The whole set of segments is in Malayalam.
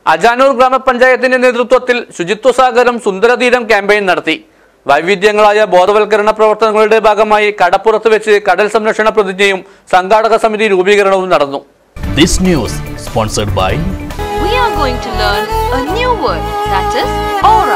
അജാനൂർ ഗ്രാമപഞ്ചായത്തിന്റെ നേതൃത്വത്തിൽ ശുചിത്വ സാഗരം സുന്ദരതീരം ക്യാമ്പയിൻ നടത്തി വൈവിധ്യങ്ങളായ ബോധവൽക്കരണ പ്രവർത്തനങ്ങളുടെ ഭാഗമായി കടപ്പുറത്ത് വെച്ച് കടൽ സംരക്ഷണ പ്രതിജ്ഞയും സംഘാടക സമിതി രൂപീകരണവും നടന്നു This news sponsored by we are going to learn a new word that is aura.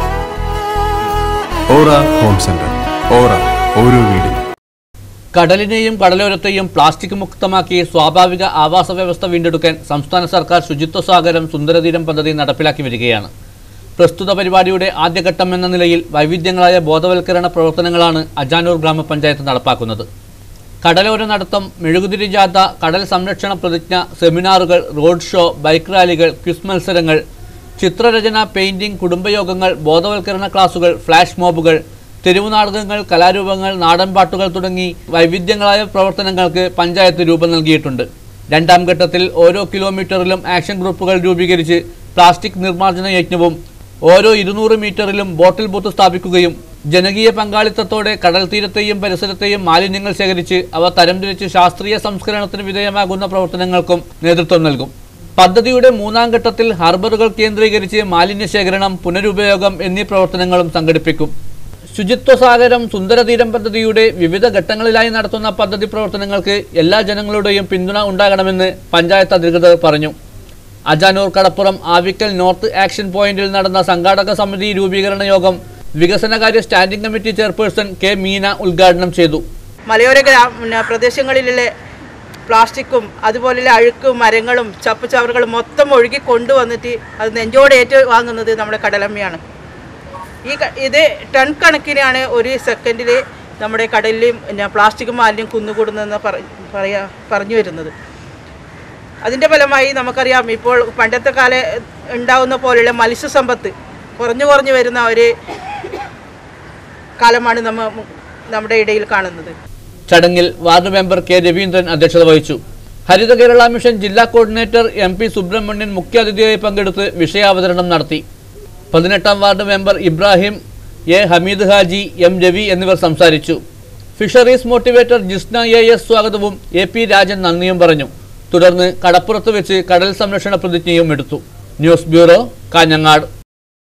Aura home centre aura ഓരോ വീടിനും കടലിനെയും കടലോരത്തെയും പ്ലാസ്റ്റിക് മുക്തമാക്കി സ്വാഭാവിക ആവാസ വ്യവസ്ഥ വീണ്ടെടുക്കാൻ സംസ്ഥാന സർക്കാർ ശുചിത്വ സാഗരം സുന്ദരതീരം പദ്ധതി നടപ്പിലാക്കി വരികയാണ് പ്രസ്തുത പരിപാടിയുടെ ആദ്യഘട്ടം എന്ന നിലയിൽ വൈവിധ്യങ്ങളായ ബോധവൽക്കരണ പ്രവർത്തനങ്ങളാണ് അജാനൂർ ഗ്രാമപഞ്ചായത്ത് നടപ്പാക്കുന്നത് കടലോര നടത്തം മെഴുകുതിരി ജാഥ കടൽ സംരക്ഷണ പ്രതിജ്ഞ സെമിനാറുകൾ റോഡ് ഷോ ബൈക്ക് റാലികൾ ക്വിസ് മത്സരങ്ങൾ ചിത്രരചന പെയിന്റിംഗ് കുടുംബയോഗങ്ങൾ ബോധവൽക്കരണ ക്ലാസുകൾ ഫ്ലാഷ് മോബുകൾ തെരുവു നാടകങ്ങൾ കലാരൂപങ്ങൾ നാടൻപാട്ടുകൾ തുടങ്ങി വൈവിധ്യങ്ങളായ പ്രവർത്തനങ്ങൾക്ക് പഞ്ചായത്ത് രൂപം നൽകിയിട്ടുണ്ട് രണ്ടാം ഘട്ടത്തിൽ ഓരോ കിലോമീറ്ററിലും ആക്ഷൻ ഗ്രൂപ്പുകൾ രൂപീകരിച്ച് പ്ലാസ്റ്റിക് നിർമ്മാർജ്ജന യജ്ഞവും ഓരോ ഇരുന്നൂറ് മീറ്ററിലും ബോട്ടിൽ ബൂത്ത് സ്ഥാപിക്കുകയും ജനകീയ പങ്കാളിത്തത്തോടെ കടൽ തീരത്തെയും പരിസരത്തെയും മാലിന്യങ്ങൾ ശേഖരിച്ച് അവ തരംതിരിച്ച് ശാസ്ത്രീയ സംസ്കരണത്തിന് വിധേയമാകുന്ന പ്രവർത്തനങ്ങൾക്കും നേതൃത്വം നൽകും പദ്ധതിയുടെ മൂന്നാം ഘട്ടത്തിൽ ഹാർബറുകൾ കേന്ദ്രീകരിച്ച് മാലിന്യ ശേഖരണം പുനരുപയോഗം എന്നീ പ്രവർത്തനങ്ങളും സംഘടിപ്പിക്കും ശുചിത്വ സാഗരം സുന്ദരതീരം പദ്ധതിയുടെ വിവിധ ഘട്ടങ്ങളിലായി നടത്തുന്ന പദ്ധതി പ്രവർത്തനങ്ങൾക്ക് എല്ലാ ജനങ്ങളുടെയും പിന്തുണ ഉണ്ടാകണമെന്ന് പഞ്ചായത്ത് അധികൃതർ പറഞ്ഞു അജാനൂർ കടപ്പുറം ആവിക്കൽ നോർത്ത് ആക്ഷൻ പോയിന്റിൽ നടന്ന സംഘാടക സമിതി രൂപീകരണ യോഗം വികസനകാര്യ standing committee chairperson K Meena ഉദ്ഘാടനം ചെയ്തു മലയോര ഗ്രാമ പിന്നെ പ്രദേശങ്ങളിലെ പ്ലാസ്റ്റിക്കും അതുപോലെയുള്ള അഴുക്കും മരങ്ങളും ചപ്പുചവറുകളും മൊത്തം ഒഴുകി കൊണ്ടുവന്നിട്ട് അത് നെഞ്ചോട് ഏറ്റു വാങ്ങുന്നത് നമ്മുടെ കടലമ്മയാണ് ഈ ക- ഇത് ടൺ കണക്കിനാണ് ഒരു സെക്കൻഡിൽ നമ്മുടെ കടലിൽ പിന്നെ പ്ലാസ്റ്റിക് മാലിന്യം കുന്നുകൂടുന്നതെന്ന് പറ പറയാ പറഞ്ഞു വരുന്നത് അതിൻ്റെ ഫലമായി നമുക്കറിയാം ഇപ്പോൾ പണ്ടത്തെ കാല ഉണ്ടാവുന്ന പോലെയുള്ള മത്സ്യസമ്പത്ത് കുറഞ്ഞു കുറഞ്ഞു വരുന്ന ഒരു കാലമാണ് നമ്മ നമ്മുടെ ഇടയിൽ കാണുന്നത് ചടങ്ങിൽ വാർഡ് മെമ്പർ കെ രവീന്ദ്രൻ അധ്യക്ഷത വഹിച്ചു ഹരിത കേരള മിഷൻ ജില്ലാ കോർഡിനേറ്റർ എം പി സുബ്രഹ്മണ്യൻ മുഖ്യാതിഥിയായി പങ്കെടുത്ത് വിഷയാവതരണം നടത്തി പതിനെട്ടാം ward member Ibrahim A Hameed Haji M Ravi എന്നിവർ സംസാരിച്ചു fisheries motivator Jisna A S സ്വാഗതവും എ പി രാജൻ നന്ദിയും പറഞ്ഞു തുടർന്ന് കടപ്പുറത്ത് വെച്ച് കടൽ സംരക്ഷണ പ്രതിജ്ഞയും എടുത്തു ന്യൂസ് ബ്യൂറോ കാഞ്ഞങ്ങാട്